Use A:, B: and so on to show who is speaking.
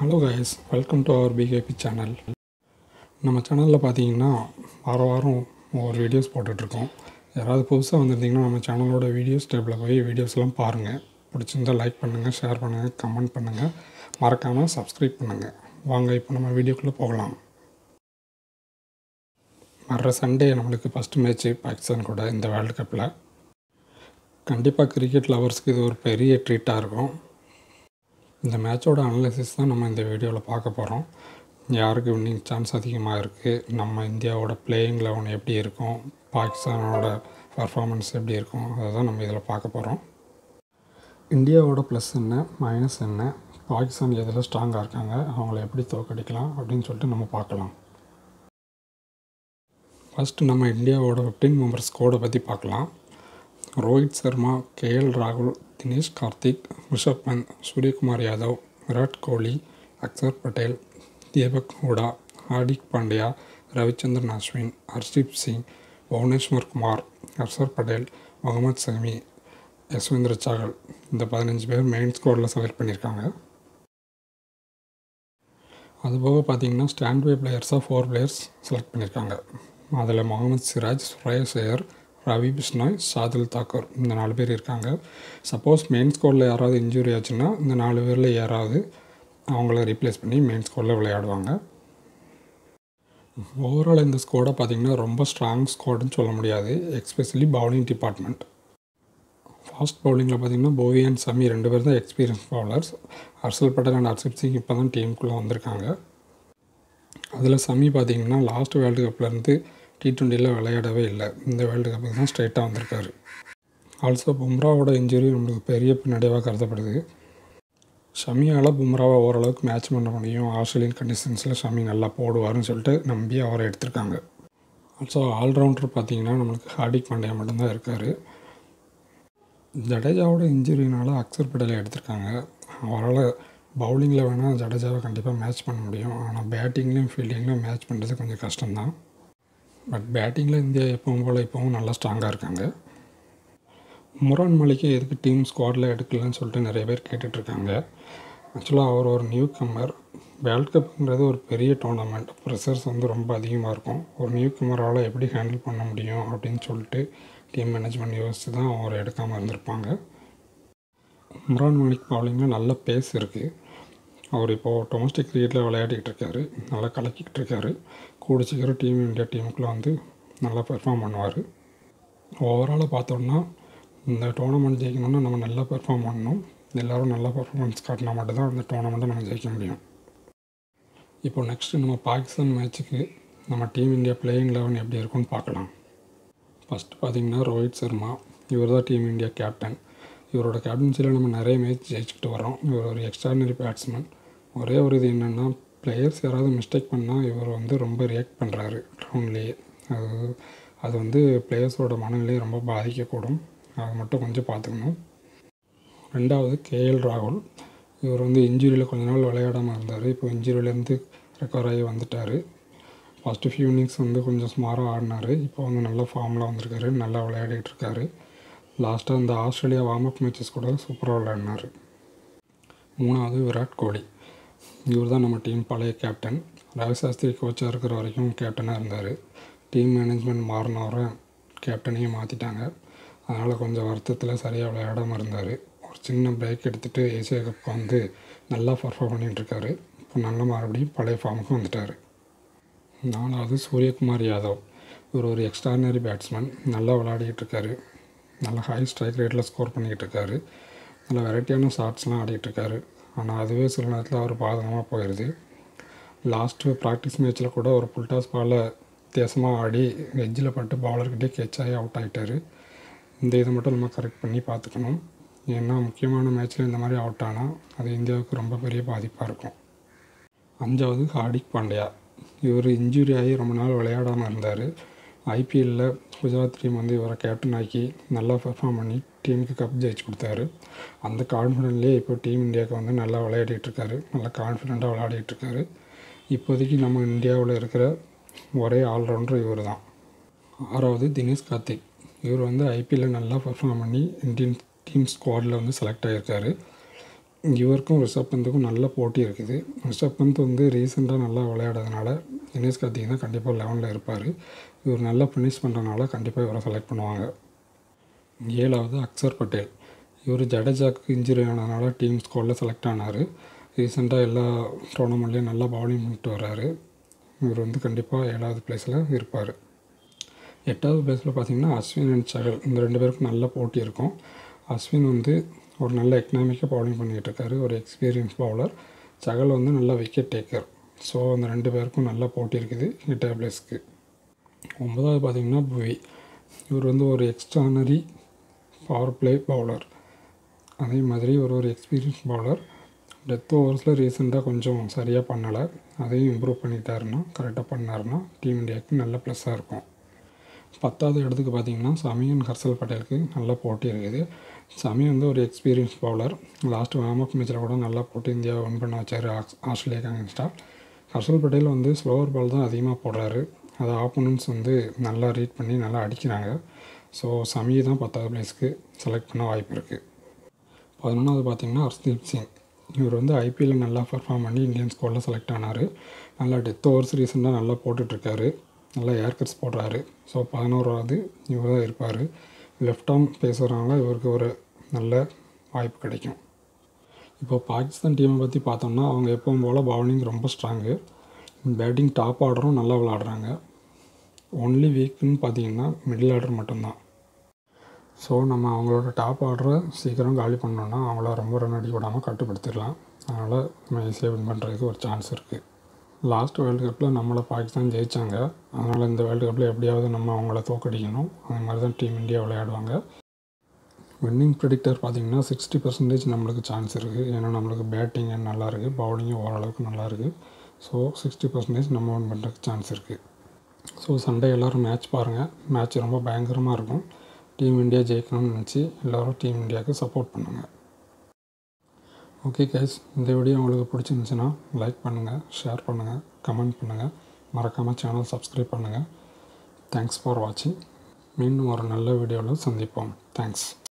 A: hello guys welcome to our PKB channel நம்ம சேனலில் பார்த்தீங்கன்னா வாரம் வாரம் ஒரு வீடியோஸ் போட்டுட்ருக்கோம் யாராவது புதுசாக வந்திருந்தீங்கன்னா நம்ம சேனலோட வீடியோஸ் டேப்பில் போய் வீடியோஸ்லாம் பாருங்கள் பிடிச்சிருந்தா லைக் பண்ணுங்கள் ஷேர் பண்ணுங்கள் கமெண்ட் பண்ணுங்கள் மறக்காமல் சப்ஸ்கிரைப் பண்ணுங்கள் வாங்க இப்போ நம்ம வீடியோக்குள்ளே போகலாம் வர்ற சண்டே நம்மளுக்கு ஃபஸ்ட்டு மேட்ச்சு பாகிஸ்தான் கூட இந்த வேர்ல்டு கப்பில் கண்டிப்பாக கிரிக்கெட் லவர்ஸ்க்கு இது ஒரு பெரிய ட்ரீட்டாக இருக்கும் இந்த மேட்சோட அனலிசிஸ் தான் நம்ம இந்த வீடியோவில் பார்க்க போகிறோம் யாருக்கு வின்னிங் சான்ஸ் அதிகமாக இருக்குது நம்ம இந்தியாவோட பிளேயிங் லெவன் எப்படி இருக்கும் பாகிஸ்தானோட பர்ஃபார்மன்ஸ் எப்படி இருக்கும் அதை தான் நம்ம இதில் பார்க்க போகிறோம் இந்தியாவோட ப்ளஸ் என்ன மைனஸ் என்ன பாகிஸ்தான் எதில் ஸ்ட்ராங்காக இருக்காங்க அவங்கள எப்படி தோக்கடிக்கலாம் அப்படின்னு சொல்லிட்டு நம்ம பார்க்கலாம் ஃபஸ்ட்டு நம்ம இந்தியாவோட ஃபிஃப்டீன் மெம்பர்ஸ் ஸ்கோடை பற்றி பார்க்கலாம் ரோஹித் சர்மா கேஎல் ராகுல் தினேஷ் கார்த்திக் ரிஷப் பந்த் சூரியகுமார் யாதவ் விராட் கோலி அக்சர் பட்டேல் தீபக் ஹூடா ஹார்திக் பாண்டியா ரவிச்சந்திரன் அஸ்வின் ஹர்ஷீப் சிங் புவனேஸ்வர் குமார் ஹர்ஷர் பட்டேல் முகமது சமி யஸ்வந்திர சாகல் இந்த பதினஞ்சு பேர் மெயின் ஸ்கோரில் செலக்ட் பண்ணியிருக்காங்க அதுபோக பார்த்தீங்கன்னா ஸ்டாண்ட் பை பிளேயர்ஸாக ஃபோர் பிளேயர்ஸ் செலக்ட் பண்ணியிருக்காங்க அதில் முகமது சிராஜ் ஸ்ரேயஸ் ஐயர் ரவி பிஷ்னாய் ஷாதுல் தாக்கூர் இந்த நாலு பேர் இருக்காங்க சப்போஸ் மெயின் ஸ்கோரில் யாராவது இன்ஜுரி ஆச்சுன்னா இந்த நாலு பேரில் யாராவது அவங்கள ரீப்ளேஸ் பண்ணி மெயின் ஸ்கோரில் விளையாடுவாங்க ஓவரால் இந்த ஸ்கோடை பார்த்திங்கன்னா ரொம்ப ஸ்ட்ராங் ஸ்கோடுன்னு சொல்ல முடியாது எக்ஸ்பெஷலி பவுலிங் டிபார்ட்மெண்ட் ஃபாஸ்ட் பவுலிங்கில் பார்த்திங்கன்னா போவி அண்ட் சமி ரெண்டு பேர் தான் experience bowlers Harshal Patel and Arshdeep Singh இப்போ தான் டீமுக்குள்ளே வந்திருக்காங்க அதில் சமி பார்த்திங்கன்னா லாஸ்ட் வேர்ல்டு கப்லேருந்து டி ட்வெண்ட்டியில் விளையாடவே இல்லை இந்த வேர்ல்டு கப்புக்கு தான் ஸ்ட்ரைட்டாக வந்திருக்காரு ஆல்சோ பும்ராவோட இன்ஜுரி நம்மளுக்கு பெரிய பின்னடைவாக கருதப்படுது ஷமியால் பும்ராவை ஓரளவுக்கு மேட்ச் பண்ண முடியும் ஆஸ்திரேலியன் கண்டிஷன்ஸில் ஷமி நல்லா போடுவார்னு சொல்லிட்டு நம்பி அவரை எடுத்திருக்காங்க ஆல்சோ ஆல்ரவுண்டர் பார்த்திங்கன்னா நம்மளுக்கு ஹார்திக் பாண்டியா மட்டும்தான் இருக்கார் ஜடேஜாவோட இன்ஜுரினால் அக்சர் படலை எடுத்திருக்காங்க அவரால் பவுலிங்கில் வேணால் ஜடேஜாவை கண்டிப்பாக மேட்ச் பண்ண முடியும் ஆனால் பேட்டிங்லேயும் ஃபீல்டிங்லேயும் மேட்ச் பண்ணுறது கொஞ்சம் கஷ்டம்தான் பட் பேட்டிங்கில் இந்தியா எப்பவும் போல் இப்போவும் நல்லா ஸ்ட்ராங்காக இருக்காங்க முரான் மலிக்கு எதுக்கு டீம் ஸ்குவாடில் எடுக்கலன்னு சொல்லிட்டு நிறைய பேர் கேட்டுட்ருக்காங்க ஆக்சுவலாக அவர் ஒரு நியூ கம்மர் வேர்ல்ட் கப்புங்கிறது ஒரு பெரிய டோர்னமெண்ட் ப்ரெஷர்ஸ் வந்து ரொம்ப அதிகமாக இருக்கும் ஒரு நியூ கம்மரால் எப்படி ஹேண்டில் பண்ண முடியும் அப்படின்னு சொல்லிட்டு டீம் மேனேஜ்மெண்ட் யோசித்து தான் அவர் எடுக்காமல் இருந்திருப்பாங்க முரான் மலிக் பவுலிங்கில் நல்ல பேஸ் இருக்குது அவர் இப்போது டொமஸ்டிக் கிரிக்கெட்டில் விளையாடிக்கிட்டு இருக்காரு நல்லா கலக்கிக்கிட்டு இருக்காரு கூட சீக்கிரம் டீம் இந்தியா டீமுக்குள்ளே வந்து நல்லா பெர்ஃபார்ம் பண்ணுவார் ஓவராலாக பார்த்தோம்னா இந்த டோர்னமெண்ட் ஜெயிக்கணும்னா நம்ம நல்லா பெர்ஃபார்ம் பண்ணணும் எல்லோரும் நல்லா பெர்ஃபார்மன்ஸ் காட்டினா மட்டும்தான் அந்த டோர்னமெண்ட்டை நம்ம ஜெயிக்க முடியும் இப்போ நெக்ஸ்ட்டு நம்ம பாகிஸ்தான் மேட்ச்சுக்கு நம்ம டீம் இந்தியா பிளேயிங் லெவன் எப்படி இருக்குன்னு பார்க்கலாம் ஃபஸ்ட்டு பார்த்திங்கன்னா ரோஹித் சர்மா இவர் தான் டீம் இந்தியா கேப்டன் இவரோட கேப்டன்சியில் நம்ம நிறைய மேட்ச் ஜெயிச்சுக்கிட்டு வரோம் இவர் ஒரு எக்ஸ்ட்ராடினரி பேட்ஸ்மேன் ஒரே ஒரு இது என்னென்னா பிளேயர்ஸ் யாராவது மிஸ்டேக் பண்ணால் இவர் வந்து ரொம்ப ரியாக்ட் பண்ணுறாரு க்ரௌண்ட்லேயே அது அது வந்து பிளேயர்ஸோட மனநிலையை ரொம்ப பாதிக்கக்கூடும் அதை மட்டும் கொஞ்சம் பார்த்துக்கணும் ரெண்டாவது கேஎல் ராகுல் இவர் வந்து இன்ஜுரியில் கொஞ்ச நாள் விளையாடாமல் இருந்தார் இப்போ இன்ஜுரியிலேருந்து ரெக்கவர் ஆகி வந்துட்டார் ஃபஸ்ட்டு ஃபியூ இன்னிங்ஸ் வந்து கொஞ்சம் ஸ்மாராக ஆடினார் இப்போ வந்து நல்ல ஃபார்மில் வந்திருக்காரு நல்லா விளையாடிட்டு இருக்காரு லாஸ்ட்டாக இந்த ஆஸ்திரேலியா வார்ம் அப் மேட்சஸ் கூட சூப்பராக விளையாடினார் மூணாவது விராட் கோலி இவர் தான் நம்ம டீம் பழைய கேப்டன் ரவி சாஸ்திரி கோச்சாக இருக்கிற வரைக்கும் கேப்டனாக இருந்தார் டீம் மேனேஜ்மெண்ட் மாறினவரை கேப்டனையும் மாற்றிட்டாங்க அதனால் கொஞ்சம் வருத்தத்தில் சரியாக விளையாடாமல் இருந்தார் ஒரு சின்ன பிரேக் எடுத்துகிட்டு ஏசியா கப் வந்து நல்லா பர்ஃபார்ம் பண்ணிகிட்ருக்காரு இப்போ நல்ல மறுபடியும் பழைய ஃபார்முக்கு வந்துட்டார் நாலாவது சூரியகுமார் யாதவ் இவர் ஒரு எக்ஸ்ட்ரானரி பேட்ஸ்மேன் நல்லா விளையாடிக்கிட்டு இருக்காரு நல்ல ஹை ஸ்ட்ரைக் ரேட்டில் ஸ்கோர் பண்ணிக்கிட்டு இருக்காரு நல்ல வெரைட்டியான ஷாட்ஸ்லாம் ஆடிக்கிட்டு இருக்காரு ஆனால் அதுவே சில நேரத்தில் அவர் பாதகமாக போயிடுது லாஸ்ட்டு ப்ராக்டிஸ் மேட்ச்சில் கூட ஒரு புல்டாஸ் பாலில் வித்தியாசமாக ஆடி எஜ்ஜில் பட்டு பவுலர்கிட்டே கேட்ச் ஆகி அவுட் ஆகிட்டார் இந்த இதை மட்டும் நம்ம கரெக்ட் பண்ணி பார்த்துக்கணும் ஏன்னா முக்கியமான மேட்ச்சில் இந்த மாதிரி அவுட் ஆனால் அது இந்தியாவுக்கு ரொம்ப பெரிய பாதிப்பாக இருக்கும் அஞ்சாவது ஹார்திக் பாண்டியா இவர் இன்ஜுரி ஆகி ரொம்ப நாள் விளையாடாமல் இருந்தார் ஐபிஎல்லில் குஜராத் டீம் வந்து இவரை கேப்டன் ஆக்கி நல்லா பெர்ஃபார்ம் பண்ணி டீமுக்கு கப் ஜெயிச்சு கொடுத்தாரு அந்த கான்ஃபிடென்ட்லேயே இப்போ டீம் இந்தியாவுக்கு வந்து நல்லா விளையாடிட்டு இருக்காரு நல்லா கான்ஃபிடெண்ட்டாக விளையாடிட்டு இருக்காரு இப்போதைக்கு நம்ம இந்தியாவில் இருக்கிற ஒரே ஆல்ரவுண்டர் இவர் தான் ஆறாவது தினேஷ் கார்த்திக் இவர் வந்து ஐபிஎல்லில் நல்லா பெர்ஃபார்ம் பண்ணி இந்தியன் டீம் ஸ்குவாடில் வந்து செலக்ட் ஆகியிருக்காரு இவருக்கும் ரிஷப் பந்துக்கும் நல்ல போட்டி இருக்குது ரிஷப் பந்த் வந்து ரீசெண்டாக நல்லா விளையாடுறதுனால தினேஷ் கார்த்திக் தான் கண்டிப்பாக லெவனில் இருப்பார் இவர் நல்லா ஃபினிஷ் பண்ணுறதுனால கண்டிப்பாக இவரை செலக்ட் பண்ணுவாங்க ஏழாவது அக்சர் பட்டேல் இவர் ஜடேஜாக்கு இன்ஜுரி ஆனதுனால டீம் ஸ்குவாடில் செலக்ட் ஆனார் ரீசெண்டாக எல்லா டோர்னமெண்ட்லேயும் நல்லா பவுலிங் பண்ணிட்டு வர்றாரு இவர் வந்து கண்டிப்பாக ஏழாவது பிளேஸில் இருப்பார் எட்டாவது பிளேஸில் பார்த்தீங்கன்னா அஸ்வின் அண்ட் சகல் இந்த ரெண்டு பேருக்கும் நல்ல போட்டி இருக்கும் அஸ்வின் வந்து ஒரு நல்ல எக்கனாமிக்காக பவுலிங் பண்ணிகிட்டு இருக்காரு ஒரு எக்ஸ்பீரியன்ஸ் பவுலர் சகல் வந்து நல்ல விக்கெட் டேக்கர் ஸோ அந்த ரெண்டு பேருக்கும் நல்ல போட்டி இருக்குது எட்டாவது பிளேஸ்க்கு ஒன்பதாவது பார்த்தீங்கன்னா புவி இவர் வந்து ஒரு எக்ஸ்ட்ரானரி பவர் பிளே பவுலர் அதே மாதிரி ஒரு ஒரு எக்ஸ்பீரியன்ஸ் பவுலர் டெத் ஓவர்ஸில் ரீசெண்டாக கொஞ்சம் சரியாக பண்ணலை அதையும் இம்ப்ரூவ் பண்ணிட்டாருன்னா கரெக்டாக பண்ணாருன்னா டீம் இந்தியாவுக்கு நல்ல ப்ளஸ்ஸாக இருக்கும் பத்தாவது இடத்துக்கு பார்த்தீங்கன்னா சமியன் ஹர்ஷல் பட்டேலுக்கு நல்ல போட்டி இருக்குது சமி வந்து ஒரு experience bowler last warm up மேட்ச்சில் கூட நல்லா போட்டு இந்தியாவை வின் பண்ண வச்சார் ஆஸ்திரேலியாக்கு அகேன்ஸ்டாக ஹர்ஷல் பட்டேல் வந்து ஸ்லோவர் பால் தான் அதிகமாக போடுறாரு அதை ஆப்போனன்ட்ஸ் வந்து நல்லா ரீட் பண்ணி நல்லா அடிக்கிறாங்க ஸோ சமியை தான் பத்தாவது பிளேஸ்க்கு செலக்ட் பண்ண வாய்ப்பு இருக்குது பதினொன்றாவது பார்த்தீங்கன்னா ஹர்ஷ்தீப் சிங் இவர் வந்து ஐபிஎல்லில் நல்லா பர்ஃபார்ம் பண்ணி இந்தியன் ஸ்குவாடில் செலக்ட் ஆனார் நல்லா டெத் ஓவர்ஸ் ரீசெண்டாக நல்லா போட்டுட்ருக்காரு நல்லா ஏர் கட்ஸ் போடுறாரு ஸோ பதினோராவது இவர் தான் இருப்பார் லெஃப்ட் ஆர்ம் பேசுகிறனால இவருக்கு ஒரு நல்ல வாய்ப்பு கிடைக்கும் இப்போ பாகிஸ்தான் டீமை பற்றி பார்த்தோம்னா அவங்க எப்பவும் போல் பவுலிங் ரொம்ப ஸ்ட்ராங்கு பேட்டிங் டாப் ஆர்டரும் நல்லா விளாடுறாங்க ஒன்லி வீக்குன்னு பார்த்தீங்கன்னா மிடில் ஆர்டர் மட்டும்தான் ஸோ நம்ம அவங்களோட டாப் ஆர்டரை சீக்கிரம் காலி பண்ணோன்னா அவங்கள ரொம்ப ரன் அடிக்க விடாமல் கட்டுப்படுத்திடலாம் அதனால் நம்ம ஈஸியாக வின் பண்ணுறதுக்கு ஒரு சான்ஸ் இருக்குது லாஸ்ட் வேர்ல்டு கப்பில் நம்மளை பாகிஸ்தான் ஜெயித்தாங்க அதனால் இந்த வேர்ல்டு கப்பில் எப்படியாவது நம்ம அவங்கள தோக்கடிக்கணும் அந்த மாதிரி தான் டீம் இந்தியா விளையாடுவாங்க வின்னிங் ப்ரெடிக்டர் பார்த்திங்கன்னா சிக்ஸ்டி பர்சன்டேஜ் நம்மளுக்கு சான்ஸ் இருக்குது ஏன்னா நம்மளுக்கு பேட்டிங் நல்லா இருக்குது பவுலிங்கும் ஓரளவுக்கு நல்லா இருக்குது ஸோ சிக்ஸ்டி பர்சன்டேஜ் நம்ம வின் பண்ணுறதுக்கு சான்ஸ் இருக்குது ஸோ சண்டே எல்லோரும் மேட்ச் பாருங்கள் மேட்ச் ரொம்ப பயங்கரமாக இருக்கும் டீம் இந்தியா ஜெயிக்கணும்னு நினச்சி எல்லோரும் டீம் இந்தியாவுக்கு சப்போர்ட் பண்ணுங்கள் ஓகே கேஸ் இந்த வீடியோ உங்களுக்கு பிடிச்சிருந்துச்சுன்னா லைக் பண்ணுங்கள் ஷேர் பண்ணுங்கள் கமெண்ட் பண்ணுங்கள் மறக்காமல் சேனல் சப்ஸ்கிரைப் பண்ணுங்கள் தேங்க்ஸ் ஃபார் வாட்சிங் மீண்டும் ஒரு நல்ல வீடியோவில் சந்திப்போம் தேங்க்ஸ்